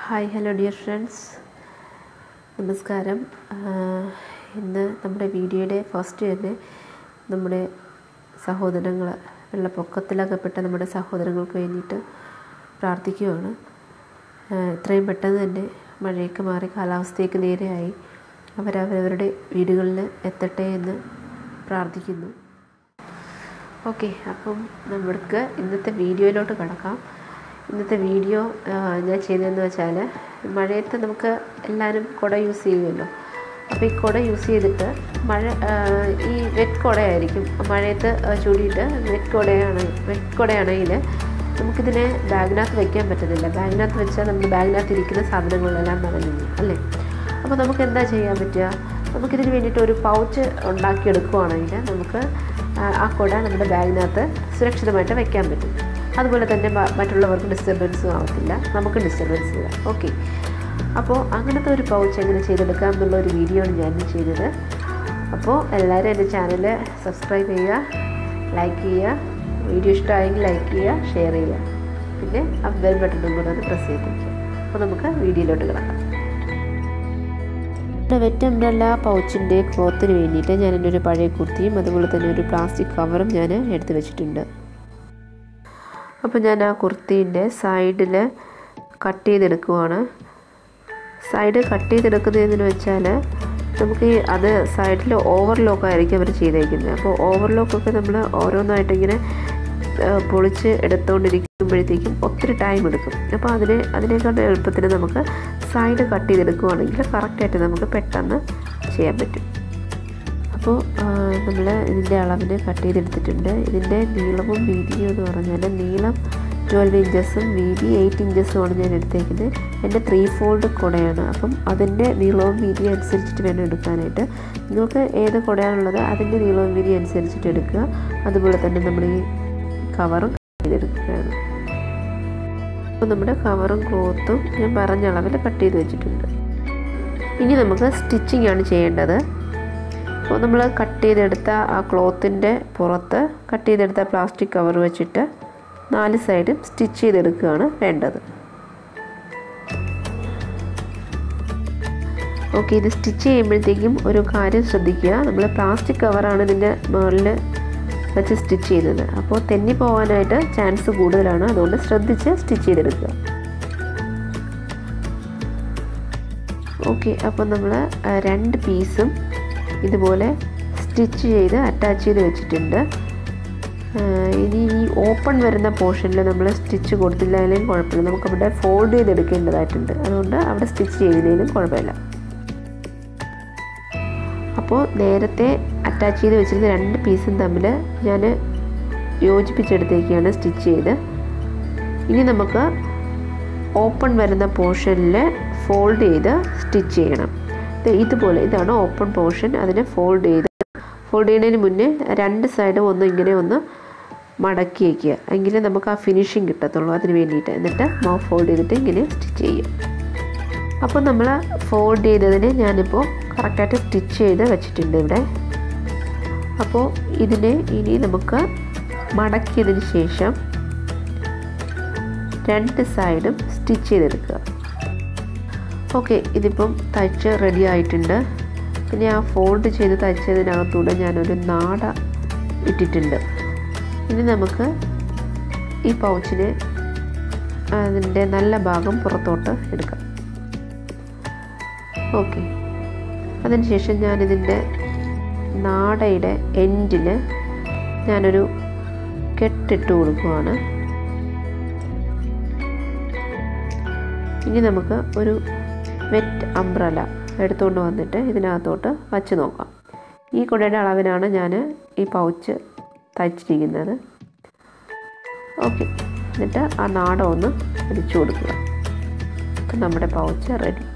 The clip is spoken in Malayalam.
ഹായ് ഹലോ ഡിയർ ഫ്രണ്ട്സ് നമസ്കാരം ആഹ് ഇന്ന് നമ്മുടെ വീഡിയോയുടെ ഫസ്റ്റ് തന്നെ നമ്മുടെ സഹോദരങ്ങൾ വെള്ളപ്പൊക്കത്തിലകപ്പെട്ട നമ്മുടെ സഹോദരങ്ങൾക്ക് വേണ്ടിയിട്ട് പ്രാർത്ഥിക്കുകയാണ് ആഹ് എത്രയും പെട്ടെന്ന് തന്നെ മഴയൊക്കെ മാറി കാലാവസ്ഥയൊക്കെ നേരെയായി അവരവരവരുടെ വീടുകളിൽ എത്തട്ടെ എന്ന് പ്രാർത്ഥിക്കുന്നു ഓക്കെ അപ്പം നമ്മൾക്ക് ഇന്നത്തെ വീഡിയോയിലോട്ട് കിടക്കാം ഇന്നത്തെ വീഡിയോ ആ, ഞാൻ ചെയ്തതെന്ന് വെച്ചാൽ മഴയത്ത് നമുക്ക് എല്ലാവരും കുട യൂസ് ചെയ്യുമല്ലോ അപ്പോൾ ഈ കുട യൂസ് ചെയ്തിട്ട് മഴ ആ, ഈ വെറ്റ് കുടയായിരിക്കും മഴയത്ത് ആ, ചൂടിയിട്ട് വെറ്റ് കുടയാണ് വെറ്റ് കുടയാണെങ്കിൽ നമുക്കിതിനെ ബാഗിനകത്ത് വെക്കാൻ പറ്റുന്നില്ല ബാഗിനകത്ത് വെച്ചാൽ നമ്മുടെ ബാഗിനകത്ത് ഇരിക്കുന്ന സാധനങ്ങളെല്ലാം നനഞ്ഞു പോകും, അല്ലേ അപ്പോൾ നമുക്ക് എന്താ ചെയ്യാൻ പറ്റുക നമുക്കിതിന് വേണ്ടിയിട്ട് ഒരു പൗച്ച് ഉണ്ടാക്കിയെടുക്കുവാണെങ്കിൽ നമുക്ക് ആ, ആ കുട നമ്മുടെ ബാഗിനകത്ത് സുരക്ഷിതമായിട്ട് വെക്കാൻ പറ്റും അതുപോലെ തന്നെ മ- മറ്റുള്ളവർക്ക് ഡിസ്റ്റർബൻസും ആവത്തില്ല നമുക്ക് ഡിസ്റ്റർബൻസ് ഇല്ല ഓക്കെ അപ്പോൾ അങ്ങനത്തെ ഒരു പൗച്ച് എങ്ങനെ ചെയ്തെടുക്കാം എന്നുള്ള ഒരു വീഡിയോ ആണ് ഞാൻ ഇന്ന് ചെയ്തത് അപ്പോൾ എല്ലാവരും എൻ്റെ ചാനൽ സബ്സ്ക്രൈബ് ചെയ്യുക ലൈക്ക് ചെയ്യുക വീഡിയോ ഇഷ്ടമായെങ്കിൽ ലൈക്ക് ചെയ്യുക ഷെയർ ചെയ്യുക പിന്നെ ആ ബെൽ ബട്ടണും കൂടെ ഒന്ന് പ്രസ് ചെയ്തിരിക്കുക അപ്പോൾ നമുക്ക് വീഡിയോയിലോട്ട് കിടക്കാം ഇവിടെ വെറ്റ് അംബ്രല്ല പൗച്ചിൻ്റെ ക്ലോത്തിന് വേണ്ടിയിട്ട് ഞാൻ എൻ്റെ ഒരു പഴയ കുർത്തിയും അതുപോലെ തന്നെ ഒരു പ്ലാസ്റ്റിക് കവറും ഞാൻ എടുത്ത് വെച്ചിട്ടുണ്ട് അപ്പോൾ ഞാൻ ആ കുർത്തീൻ്റെ സൈഡിൽ കട്ട് ചെയ്തെടുക്കുവാണ് സൈഡ് കട്ട് ചെയ്തെടുക്കുന്നതെന്ന് വെച്ചാൽ നമുക്ക് ഈ അത് സൈഡിൽ ഓവർലോക്ക് ആയിരിക്കും അവർ ചെയ്തേക്കുന്നത് അപ്പോൾ ഓവർലോക്കൊക്കെ നമ്മൾ ഓരോന്നായിട്ട് ഇങ്ങനെ ആ, പൊളിച്ച് എടുത്തുകൊണ്ടിരിക്കുമ്പോഴത്തേക്കും ഒത്തിരി ടൈം എടുക്കും അപ്പോൾ അതിനെ അതിനേക്കാൾ എളുപ്പത്തിന് നമുക്ക് സൈഡ് കട്ട് ചെയ്തെടുക്കുവാണെങ്കിൽ കറക്റ്റായിട്ട് നമുക്ക് പെട്ടെന്ന് ചെയ്യാൻ പറ്റും അപ്പോൾ നമ്മൾ ഇതിൻ്റെ അളവിന് കട്ട് ചെയ്തെടുത്തിട്ടുണ്ട് ഇതിൻ്റെ നീളവും വീതിയും എന്ന് പറഞ്ഞാൽ നീളം ട്വൽവ് ഇഞ്ചസും വീതി എയ്റ്റ് ഇഞ്ചസുമാണ് ഞാൻ എടുത്തേക്കുന്നത് എൻ്റെ ത്രീ ഫോൾഡ് കുടയാണ് അപ്പം അതിൻ്റെ നീളവും വീതിയും അനുസരിച്ചിട്ട് വേണം എടുക്കാനായിട്ട് നിങ്ങൾക്ക് ഏത് കുടയാണുള്ളത് അതിൻ്റെ നീളവും വീതി അനുസരിച്ചിട്ട് എടുക്കുക അതുപോലെ തന്നെ നമ്മൾ ഈ കവറും കട്ട് ചെയ്തെടുക്കുകയാണ് അപ്പോൾ നമ്മുടെ കവറും ക്ലോത്തും ഞാൻ പറഞ്ഞ അളവിൽ കട്ട് ചെയ്ത് വെച്ചിട്ടുണ്ട് ഇനി നമുക്ക് സ്റ്റിച്ചിങ് ആണ് ചെയ്യേണ്ടത് അപ്പോൾ നമ്മൾ കട്ട് ചെയ്തെടുത്ത ആ ക്ലോത്തിൻ്റെ പുറത്ത് കട്ട് ചെയ്തെടുത്ത പ്ലാസ്റ്റിക് കവർ വെച്ചിട്ട് നാല് സൈഡും സ്റ്റിച്ച് ചെയ്തെടുക്കുകയാണ് വേണ്ടത് ഓക്കെ ഇത് സ്റ്റിച്ച് ചെയ്യുമ്പോഴത്തേക്കും ഒരു കാര്യം ശ്രദ്ധിക്കുക നമ്മൾ പ്ലാസ്റ്റിക് കവറാണ് ഇതിൻ്റെ മുകളിൽ വെച്ച് സ്റ്റിച്ച് ചെയ്യുന്നത് അപ്പോൾ തെന്നി പോകാനായിട്ട് ചാൻസ് കൂടുതലാണ് അതുകൊണ്ട് ശ്രദ്ധിച്ച് സ്റ്റിച്ച് ചെയ്തെടുക്കുക ഓക്കെ അപ്പോൾ നമ്മൾ രണ്ട് പീസും ഇതുപോലെ സ്റ്റിച്ച് ചെയ്ത് അറ്റാച്ച് ചെയ്ത് വെച്ചിട്ടുണ്ട് ആ, ഇനി ഈ ഓപ്പൺ വരുന്ന പോർഷനിൽ നമ്മൾ സ്റ്റിച്ച് കൊടുത്തില്ലെങ്കിലും കുഴപ്പമില്ല നമുക്ക് അവിടെ ഫോൾഡ് ചെയ്തെടുക്കേണ്ടതായിട്ടുണ്ട് അതുകൊണ്ട് അവിടെ സ്റ്റിച്ച് ചെയ്തില്ലെങ്കിലും കുഴപ്പമില്ല അപ്പോൾ നേരത്തെ അറ്റാച്ച് ചെയ്ത് വെച്ചിരുന്ന രണ്ട് പീസും തമ്മിൽ ഞാൻ യോജിപ്പിച്ചെടുത്തേക്കാണ് സ്റ്റിച്ച് ചെയ്ത് ഇനി നമുക്ക് ഓപ്പൺ വരുന്ന പോർഷനിൽ ഫോൾഡ് ചെയ്ത് സ്റ്റിച്ച് ചെയ്യണം ഇത് ഇതുപോലെ ഇതാണ് ഓപ്പൺ പോർഷൻ അതിനെ ഫോൾഡ് ചെയ്ത് ഫോൾഡ് ചെയ്യുന്നതിന് മുന്നേ രണ്ട് സൈഡും ഒന്ന് ഇങ്ങനെ ഒന്ന് മടക്കി വയ്ക്കുക എങ്കിലേ നമുക്ക് ആ ഫിനിഷിങ് കിട്ടത്തുള്ളൂ അതിന് വേണ്ടിയിട്ട് എന്നിട്ട് മൗ ഫോൾഡ് ചെയ്തിട്ട് ഇങ്ങനെ സ്റ്റിച്ച് ചെയ്യും അപ്പോൾ നമ്മൾ ഫോൾഡ് ചെയ്തതിനെ ഞാനിപ്പോൾ കറക്റ്റായിട്ട് സ്റ്റിച്ച് ചെയ്ത് വെച്ചിട്ടുണ്ട് ഇവിടെ അപ്പോൾ ഇതിനെ ഇനി നമുക്ക് മടക്കിയതിന് ശേഷം രണ്ട് സൈഡും സ്റ്റിച്ച് ചെയ്തെടുക്കുക ഓക്കെ ഇതിപ്പം തയ്ച്ച് റെഡി ആയിട്ടുണ്ട് പിന്നെ ആ ഫോൾഡ് ചെയ്ത് തയ്ച്ചതിനകത്തൂടെ ഞാനൊരു നാട ഇട്ടിട്ടുണ്ട് ഇനി നമുക്ക് ഈ പൗച്ചിനെ അതിൻ്റെ നല്ല ഭാഗം പുറത്തോട്ട് എടുക്കാം ഓക്കെ അതിനുശേഷം ഞാനിതിൻ്റെ നാടയുടെ എൻഡിൽ ഞാനൊരു കെട്ടിട്ട് കൊടുക്കുവാണ് ഇനി നമുക്ക് ഒരു വെറ്റ് അംബ്രല എടുത്തുകൊണ്ട് വന്നിട്ട് ഇതിനകത്തോട്ട് വച്ച് നോക്കാം ഈ കുടയുടെ അളവിനാണ് ഞാൻ ഈ പൗച്ച് തയ്ച്ചിരിക്കുന്നത് ഓക്കെ എന്നിട്ട് ആ നാട ഒന്ന് അടിച്ചു കൊടുക്കുക അപ്പം നമ്മുടെ പൗച്ച് റെഡി